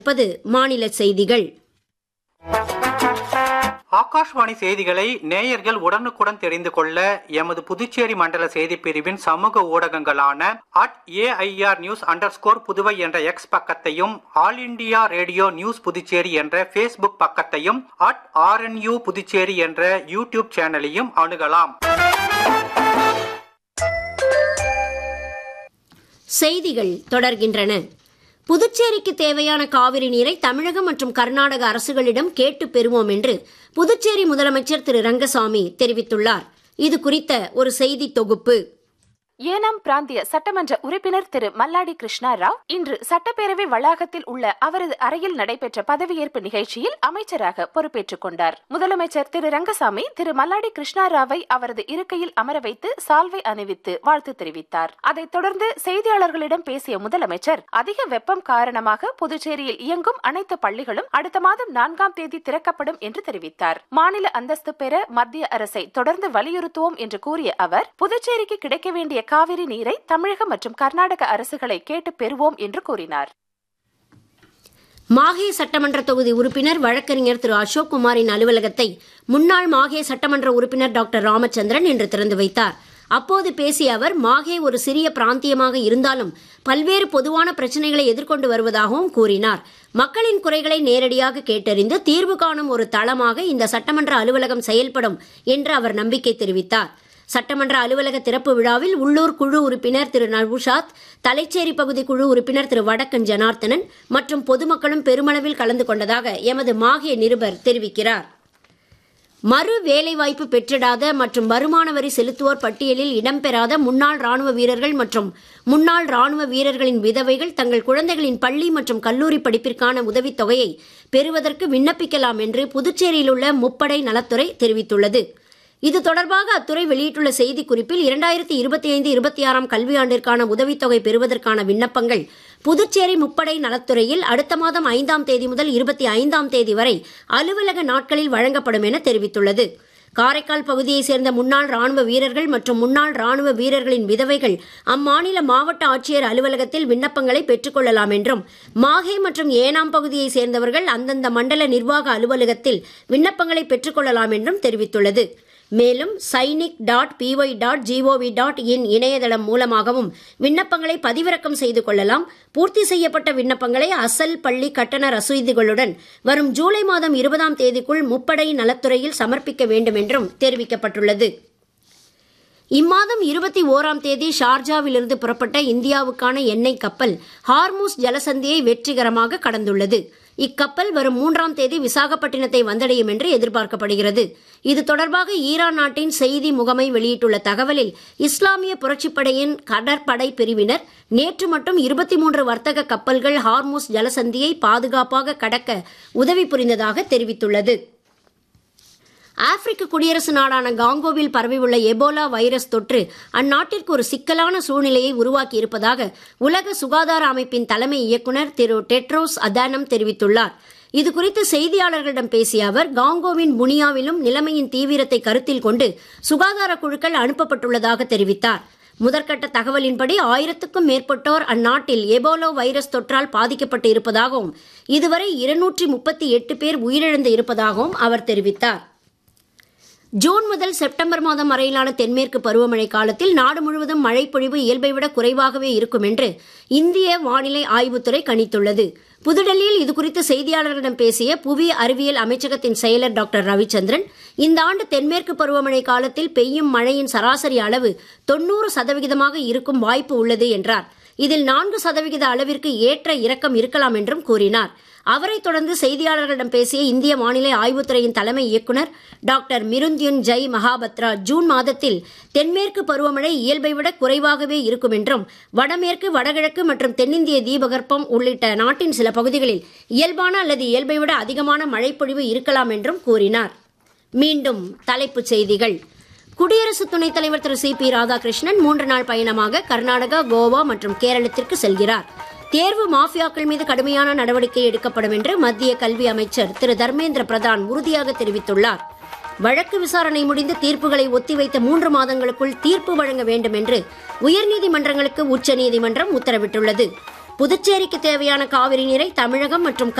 இருப்பது மாநில செய்திகள் ஆகாஷ்வாணி செய்திகளை நேயர்கள் உடனுக்குடன் தெரிந்து கொள்ள எமது புதுச்சேரி மண்டல செய்திப் பிரிவின் சமூக ஊடகங்களான at AIR news under Puduvai என்ற எக்ஸ் பக்கத்தையும் All India Radio News Puducherry என்ற ஃபேஸ்புக் பக்கத்தையும் அட் ஆர்என்யூ புதுச்சேரி என்ற யூடியூப் சேனலையும் அணுகலாம் செய்திகள் தொடர்கின்றன புதுச்சேரிக்கு தேவையான காவிரி நீரை தமிழகம் மற்றும் கர்நாடக அரசுகளிடம் கேட்டு பெறுவோம் என்று புதுச்சேரி முதலமைச்சர் திரு ரங்கசாமி தெரிவித்துள்ளார் இது குறித்த ஒரு செய்தி தொகுப்பு ஏனாம் பிராந்திய சட்டமன்ற உறுப்பினர் திரு மல்லாடி கிருஷ்ணா ராவ் இன்று சட்டப்பேரவை வளாகத்தில் உள்ள அவரது அறையில் நடைபெற்ற பதவியேற்பு நிகழ்ச்சியில் அமைச்சராக பொறுப்பேற்றுக் கொண்டார் முதலமைச்சர் திரு ரங்கசாமி திரு மல்லாடி கிருஷ்ணா ராவை அவரது இருக்கையில் அமர வைத்து சால்வை அணிவித்து வாழ்த்து தெரிவித்தார் அதைத் தொடர்ந்து செய்தியாளர்களிடம் பேசிய முதலமைச்சர் அதிக வெப்பம் காரணமாக புதுச்சேரியில் இயங்கும் அனைத்து பள்ளிகளும் அடுத்த மாதம் நான்காம் தேதி திறக்கப்படும் என்று தெரிவித்தார் மாநில அந்தஸ்து பெற மத்திய அரசை தொடர்ந்து வலியுறுத்துவோம் என்று கூறிய அவர் புதுச்சேரிக்கு கிடைக்க வேண்டிய காவிரி நீரை தமிழக மற்றும் கர்நாடக அரசுகளை கேட்டு பெறுவோம் என்று கூறினார் மாஹே சட்டமன்ற தொகுதி உறுப்பினர் வழக்கறிஞர் திரு அசோக் குமாரின் அலுவலகத்தை முன்னாள் மாஹே சட்டமன்ற உறுப்பினர் டாக்டர் ராமச்சந்திரன் இன்று திறந்து வைத்தார் அப்போது பேசிய அவர் மாஹே ஒரு சிறிய பிராந்தியமாக இருந்தாலும் பல்வேறு பொதுவான பிரச்சனைகளை எதிர்கொண்டு வருவதாகவும் கூறினார் மக்களின் குறைகளை நேரடியாக கேட்டறிந்து தீர்வு காணும் ஒரு தளமாக இந்த சட்டமன்ற அலுவலகம் செயல்படும் என்று அவர் நம்பிக்கை தெரிவித்தார் சட்டமன்ற அலுவலக திறப்பு விழாவில் உள்ளூர் குழு உறுப்பினர் திரு நவுஷாத் தலைச்சேரி பகுதி குழு உறுப்பினர் திரு வடக்கன் ஜனார்த்தனன் மற்றும் பொதுமக்களும் பெருமளவில் கலந்து கொண்டதாக எமது மாகிய நிருபர் தெரிவிக்கிறார் மறு வேலைவாய்ப்பு பெற்றிடாத மற்றும் வருமான வரி செலுத்துவோர் பட்டியலில் இடம்பெறாத முன்னாள் ராணுவ வீரர்கள் மற்றும் முன்னாள் ராணுவ வீரர்களின் விதவைகள் தங்கள் குழந்தைகளின் பள்ளி மற்றும் கல்லூரி படிப்பிற்கான உதவித் தொகையை பெறுவதற்கு விண்ணப்பிக்கலாம் என்று புதுச்சேரியில் உள்ள முப்படை நலத்துறை தெரிவித்துள்ளது இது தொடர்பாக அத்துறை வெளியிட்டுள்ள செய்திக்குறிப்பில் இரண்டாயிரத்தி இருபத்தி ஐந்து இருபத்தி ஆறாம் கல்வியாண்டிற்கான உதவித்தொகை பெறுவதற்கான விண்ணப்பங்கள் புதுச்சேரி முப்படை நலத்துறையில் அடுத்த மாதம் ஐந்தாம் தேதி முதல் இருபத்தி ஐந்தாம் தேதி வரை அலுவலக நாட்களில் வழங்கப்படும் என தெரிவித்துள்ளது காரைக்கால் பகுதியைச் சேர்ந்த முன்னாள் ராணுவ வீரர்கள் மற்றும் முன்னாள் ராணுவ வீரர்களின் விதவைகள் அம்மாநில மாவட்ட ஆட்சியர் அலுவலகத்தில் விண்ணப்பங்களை பெற்றுக்கொள்ளலாம் என்றும் மாஹே மற்றும் ஏனாம் பகுதியைச் சேர்ந்தவர்கள் அந்தந்த மண்டல நிர்வாக அலுவலகத்தில் விண்ணப்பங்களை பெற்றுக்கொள்ளலாம் என்றும் தெரிவித்துள்ளது மேலும் sainik dot PY dot GOV dot in இணையதளம் மூலமாகவும் விண்ணப்பங்களை பதிவிறக்கம் செய்து கொள்ளலாம் பூர்த்தி செய்யப்பட்ட விண்ணப்பங்களை அசல் பள்ளி கட்டண ரசீதுகளுடன் வரும் ஜூலை மாதம் இருபதாம் தேதிக்குள் முப்படை நலத்துறையில் சமர்ப்பிக்க வேண்டும் என்றும் தெரிவிக்கப்பட்டுள்ளது இம்மாதம் இருபத்தி ஓராம் தேதி ஷார்ஜாவிலிருந்து புறப்பட்ட இந்தியாவுக்கான எண்ணெய் கப்பல் ஹார்மூஸ் ஜலசந்தியை வெற்றிகரமாக கடந்துள்ளது இக்கப்பல் வரும் மூன்றாம் தேதி விசாகப்பட்டினத்தை வந்தடையும் என்று எதிர்பார்க்கப்படுகிறது இது தொடர்பாக ஈரான் நாட்டின் செய்தி முகமை வெளியிட்டுள்ள தகவலில் இஸ்லாமிய புரட்சிப்படையின் கடற்படை பிரிவினர் நேற்று மட்டும் இருபத்தி மூன்று வர்த்தக கப்பல்கள் ஹார்மூஸ் ஜலசந்தியை பாதுகாப்பாக கடக்க உதவி புரிந்ததாக தெரிவித்துள்ளது ஆப்பிரிக்க குடியரசு நாடான காங்கோவில் பரவியுள்ள எபோலா வைரஸ் தொற்று அந்நாட்டிற்கு ஒரு சிக்கலான சூழ்நிலையை உருவாக்கி இருப்பதாக உலக சுகாதார அமைப்பின் தலைமை இயக்குநர் திரு டெட்ரோஸ் அதானம் தெரிவித்துள்ளார் இதுகுறித்து செய்தியாளர்களிடம் பேசிய அவர் காங்கோவின் புனியாவிலும் நிலைமையின் தீவிரத்தை கருத்தில் கொண்டு சுகாதார குழுக்கள் அனுப்பப்பட்டுள்ளதாக தெரிவித்தார் முதற்கட்ட தகவலின்படி ஆயிரத்துக்கும் மேற்பட்டோர் அந்நாட்டில் எபோலோ வைரஸ் தொற்றால் பாதிக்கப்பட்டு இருப்பதாகவும் இதுவரை இருநூற்றி முப்பத்தி எட்டு பேர் உயிரிழந்து இருப்பதாகவும் அவர் தெரிவித்தார் ஜூன் முதல் செப்டம்பர் மாதம் வரையிலான தென்மேற்கு பருவமழை காலத்தில் நாடு முழுவதும் மழை பொழிவு இயல்பை விட குறைவாகவே இருக்கும் என்று இந்திய வானிலை ஆய்வுத்துறை கணித்துள்ளது புதுடெல்லியில் இதுகுறித்து செய்தியாளர்களிடம் பேசிய புவி அறிவியல் அமைச்சகத்தின் செயலர் டாக்டர் ரவிச்சந்திரன் இந்த ஆண்டு தென்மேற்கு பருவமழை காலத்தில் பெய்யும் மழையின் சராசரி அளவு தொன்னூறு சதவிகிதமாக இருக்கும் வாய்ப்பு உள்ளது என்றார் இதில் நான்கு சதவிகித அளவிற்கு ஏற்ற இறக்கம் இருக்கலாம் என்றும் கூறினார் அவரைத் தொடர்ந்து செய்தியாளர்களிடம் பேசிய இந்திய வானிலை ஆய்வுத்துறையின் தலைமை இயக்குநர் doctor Mrutyunjay Mohapatra June மாதத்தில் தென்மேற்கு பருவமழை இயல்பை விட குறைவாகவே இருக்கும் என்றும் வடமேற்கு வடகிழக்கு மற்றும் தென்னிந்திய தீபகற்பம் உள்ளிட்ட நாட்டின் சில பகுதிகளில் இயல்பான அல்லது இயல்பை விட அதிகமான மழைப்பொழிவு இருக்கலாம் என்றும் கூறினார் மீண்டும் தலைப்புச் செய்திகள் குடியரசு துணைத் தலைவர் திரு சி பி ராதாகிருஷ்ணன் மூன்று நாள் பயணமாக கர்நாடகா கோவா மற்றும் கேரளத்திற்கு செல்கிறார் தேர்வு மாஃபியாக்கள் மீது கடுமையான நடவடிக்கை எடுக்கப்படும் என்று மத்திய கல்வி அமைச்சர் திரு தர்மேந்திர பிரதான் உறுதியாக தெரிவித்துள்ளார் வழக்கு விசாரணை முடிந்து தீர்ப்புகளை ஒத்திவைத்த மூன்று மாதங்களுக்குள் தீர்ப்பு வழங்க வேண்டும் என்று உயர்நீதிமன்றங்களுக்கு உச்சநீதிமன்றம் உத்தரவிட்டுள்ளது புதுச்சேரிக்கு தேவையான காவிரி நீரை தமிழகம் மற்றும்